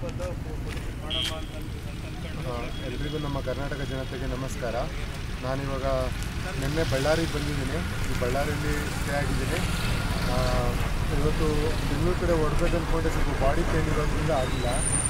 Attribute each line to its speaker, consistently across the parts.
Speaker 1: ಆ, ಎಲ್ರಿಗೂ ನಮ್ಮ ಕರ್ನಾಟಕ ಜನತೆಗೆ ನಮಸ್ಕಾರ ನಾನಿವಾಗ ನಿನ್ನೆ ಬಳ್ಳಾರಿಗೆ ಬಂದಿದ್ದೀನಿ ಈ ಬಳ್ಳಾರಿಯಲ್ಲಿ ಸ್ಟೇ ಆಗಿದ್ದೀನಿ ಆ, ಇವತ್ತು ಬೆಂಗಳೂರು ಕಡೆ ಹೊಡ್ಬೇಕು ಅಂದ್ಕೊಂಡೆ ಸ್ವಲ್ಪ ಬಾಡಿ ಪೇನ್ ಇರೋದ್ರಿಂದ ಆಗಿಲ್ಲ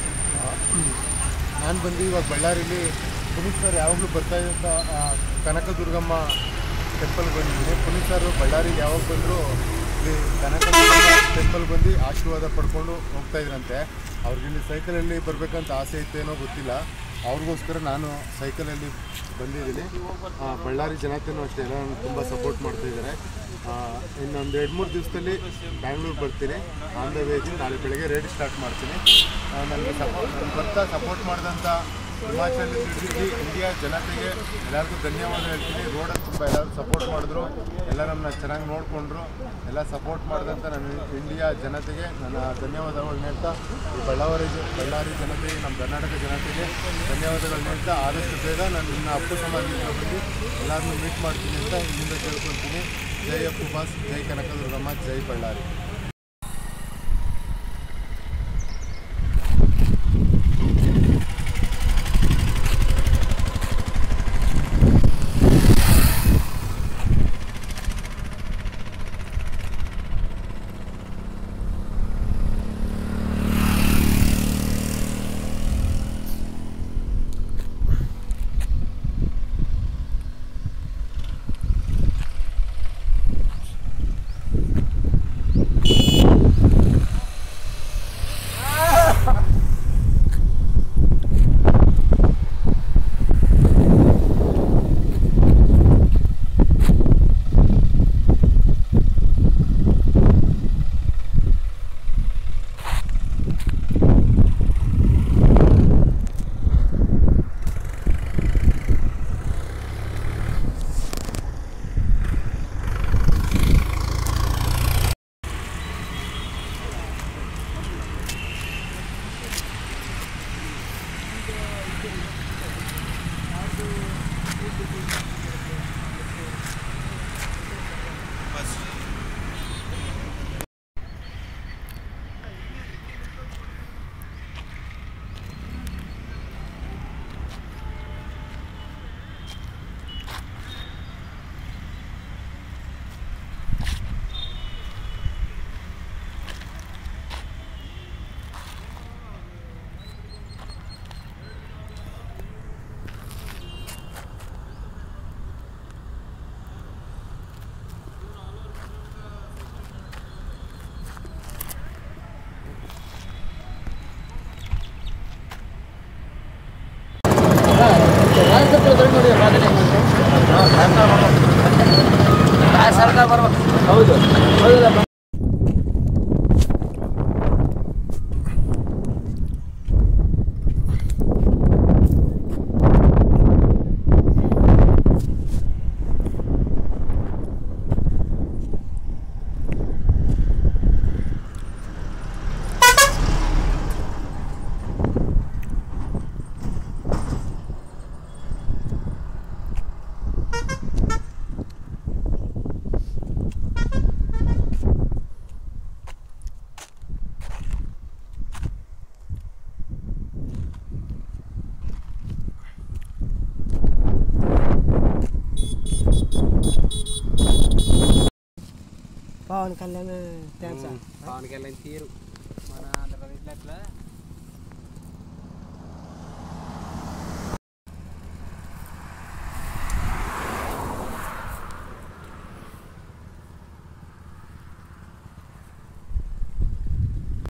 Speaker 1: ನಾನು ಬಂದು ಇವಾಗ ಬಳ್ಳಾರಿಲಿ ಪುನೀತ್ ಸರ್ ಯಾವಾಗಲೂ ಬರ್ತಾ ಇದ್ದಂಥ ಆ, ಕನಕದುರ್ಗಮ್ಮ ಟೆಂಪಲ್ಗೆ ಬಂದಿದ್ದೀನಿ ಪುನೀತ್ ಸರ್ ಬಳ್ಳಾರಿಗೆ ಯಾವಾಗ ಬಂದರೂ ಇಲ್ಲಿ ಕನಕದುರ್ಗಮ್ಮ ಟೆಂಪಲ್ ಬಂದು ಆಶೀರ್ವಾದ ಪಡ್ಕೊಂಡು ಹೋಗ್ತಾ ಇದ್ರಂತೆ ಅವ್ರಿಗೆ ಇಲ್ಲಿ ಸೈಕಲಲ್ಲಿ ಬರಬೇಕಂತ ಆಸೆ ಇತ್ತೇನೋ ಗೊತ್ತಿಲ್ಲ ಅವ್ರಿಗೋಸ್ಕರ ನಾನು ಸೈಕಲಲ್ಲಿ ಬಂದಿದ್ದೀನಿ ಆ, ಬಳ್ಳಾರಿ ಜನತೆನೂ ಅಷ್ಟೇ ಎಲ್ಲ ತುಂಬ ಸಪೋರ್ಟ್ ಮಾಡ್ತಾ ಇದ್ದಾರೆ ಆ, ಇನ್ನೊಂದು ಎರಡು ಮೂರು ದಿವಸದಲ್ಲಿ ಬ್ಯಾಂಗ್ಳೂರು ಬರ್ತೀನಿ ಆನ್ ದ ವೇ ಇದ್ದೀನಿ ನಾಳೆ ಬೆಳಗ್ಗೆ ರೇಡಿ ಸ್ಟಾರ್ಟ್ ಮಾಡ್ತೀನಿ ಆ, ನನಗೆ ಸಪೋರ್ಟ್ ನನ್ನ ಬರ್ತಾ ಸಪೋರ್ಟ್ ಮಾಡಿದಂಥ ಹಿಮಾಚಲ್ ಇಡೀ ಇಂಡಿಯಾ ಜನತೆಗೆ ಎಲ್ಲರಿಗೂ ಧನ್ಯವಾದ ಹೇಳ್ತೀನಿ ರೋಡಲ್ಲಿ ತುಂಬ ಎಲ್ಲರೂ ಸಪೋರ್ಟ್ ಮಾಡಿದ್ರು ಎಲ್ಲ ನಮ್ಮನ್ನ ಚೆನ್ನಾಗಿ ನೋಡಿಕೊಂಡ್ರು ಎಲ್ಲ ಸಪೋರ್ಟ್ ಮಾಡಿದಂಥ ನನ್ನ ಇಂಡಿಯಾ ಜನತೆಗೆ ನನ್ನ ಧನ್ಯವಾದಗಳನ್ನ ಹೇಳ್ತಾ ಈ ಬಳ್ಳಾರಿ ಜ- ಬಳ್ಳಾರಿ ಜನತೆಗೆ ನಮ್ಮ ಕರ್ನಾಟಕ ಜನತೆಗೆ ಧನ್ಯವಾದಗಳನ್ನ ಹೇಳ್ತಾ ಆದಷ್ಟು ಬೇಗ ನಾನು ಇನ್ನ ಅಪ್ಪು ಸಮಾಜದಿಂದ ಬಂದು ಎಲ್ಲರನ್ನೂ ಮೀಟ್ ಮಾಡ್ತೀನಿ ಅಂತ ಇಲ್ಲಿಂದ ಕೇಳ್ಕೊಳ್ತೀನಿ ಜೈ ಅಪ್ಪು ಬಾಸ್ ಜೈ ಕನಕದುರ್ಗಮ್ಮ ಜೈ ಬಳ್ಳಾರಿ
Speaker 2: పవన్ కళ్యాణ్ థ్యాంక్స్
Speaker 3: పవన్ కళ్యాణ్ తీరు